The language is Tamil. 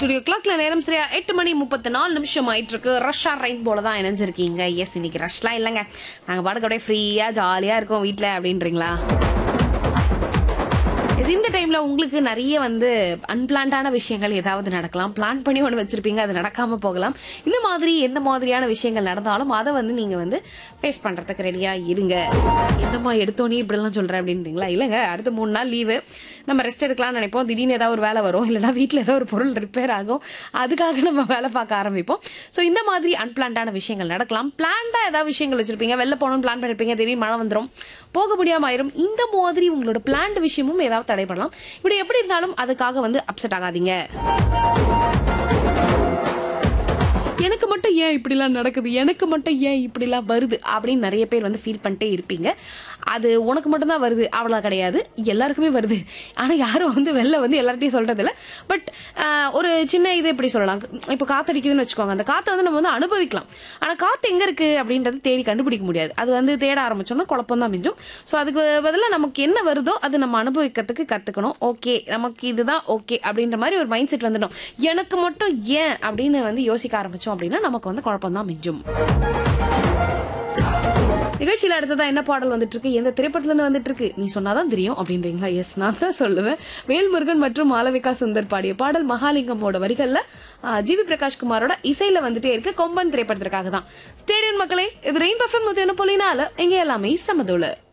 ஸ்டுடியோ கிளாக்ல நேரம் சரியா எட்டு மணி முப்பத்தி நாலு நிமிஷம் ஆயிட்டு இருக்கு ரஷ்ஷா ரெயின் போல தான் இணைஞ்சிருக்கீங்க எஸ் இன்னைக்கு ரஷ்லாம் இல்லைங்க நாங்க பாட்டுக்கு அப்படியே ஃப்ரீயா ஜாலியா இருக்கோம் வீட்ல அப்படின்றீங்களா இது இந்த டைம்ல உங்களுக்கு நிறைய வந்து அன்பிளான்டான விஷயங்கள் ஏதாவது நடக்கலாம் பிளான் பண்ணி ஒன்று வச்சிருப்பீங்க அது நடக்காம போகலாம் இந்த மாதிரி எந்த மாதிரியான விஷயங்கள் நடந்தாலும் அதை வந்து நீங்க வந்து ஃபேஸ் பண்றதுக்கு ரெடியா இருங்க என்னம்மா எடுத்தோன்னே இப்படிலாம் சொல்றேன் அப்படின்றீங்களா இல்லைங்க அடுத்த மூணு நாள் லீவு நம்ம ரெஸ்ட் எடுக்கலாம்னு நினைப்போம் திடீர்னு ஏதாவது ஒரு வேலை வரும் இல்லைன்னா வீட்டில் ஏதாவது ஒரு பொருள் ரிப்பேர் ஆகும் அதுக்காக நம்ம வேலை பார்க்க ஆரம்பிப்போம் ஸோ இந்த மாதிரி அன்பிளான்டான விஷயங்கள் நடக்கலாம் பிளான்டாக ஏதாவது விஷயங்கள் வச்சிருப்பீங்க வெளில போகணும்னு பிளான் பண்ணிருப்பீங்க திடீர்னு மழை வந்துடும் போக முடியாம ஆயிரும் இந்த மாதிரி உங்களோட பிளான்ட் விஷயமும் ஏதாவது தடைப்படலாம் இப்படி எப்படி இருந்தாலும் அதுக்காக வந்து அப்செட் ஆகாதீங்க எனக்கு மட்டும் ஏன் இப்படிலாம் நடக்குது எனக்கு மட்டும் ஏன் இப்படிலாம் வருது அப்படின்னு நிறைய பேர் வந்து ஃபீல் பண்ணிட்டே இருப்பீங்க அது உனக்கு மட்டும்தான் வருது அவ்வளோ கிடையாது எல்லாருக்குமே வருது ஆனால் யாரும் வந்து வெளில வந்து எல்லார்ட்டையும் சொல்கிறதில்ல பட் ஒரு சின்ன இது எப்படி சொல்லலாம் இப்போ காத்தடிக்குதுன்னு வச்சுக்கோங்க அந்த காற்றை வந்து நம்ம வந்து அனுபவிக்கலாம் ஆனால் காற்று எங்கே இருக்குது அப்படின்றது தேடி கண்டுபிடிக்க முடியாது அது வந்து தேட ஆரம்பிச்சோம்னா குழப்பம் தான் மிஞ்சும் ஸோ அதுக்கு பதிலாக நமக்கு என்ன வருதோ அது நம்ம அனுபவிக்கிறதுக்கு கற்றுக்கணும் ஓகே நமக்கு இதுதான் ஓகே அப்படின்ற மாதிரி ஒரு மைண்ட் செட் வந்துடும் எனக்கு மட்டும் ஏன் அப்படின்னு வந்து யோசிக்க ஆரம்பிச்சோம் அப்படின்னா நமக்கு வந்து குழப்பம் தான் மிஞ்சும் நிகழ்ச்சியில் அடுத்ததா என்ன பாடல் வந்துட்டு இருக்கு எந்த திரைப்படத்துல இருந்து வந்துட்டு இருக்கு நீ சொன்னாதான் தெரியும் அப்படின்றீங்களா எஸ் நான் தான் சொல்லுவேன் வேல்முருகன் மற்றும் மாளவிகா சுந்தர் பாடிய பாடல் மகாலிங்கமோட வரிகள்ல ஜிவி பிரகாஷ் குமாரோட இசையில வந்துட்டே இருக்கு கொம்பன் திரைப்படத்திற்காக தான் ஸ்டேடியம் மக்களே இது ரெயின் பஃபன் முத்தியான பொலினால எங்க எல்லாமே சமதுள்ள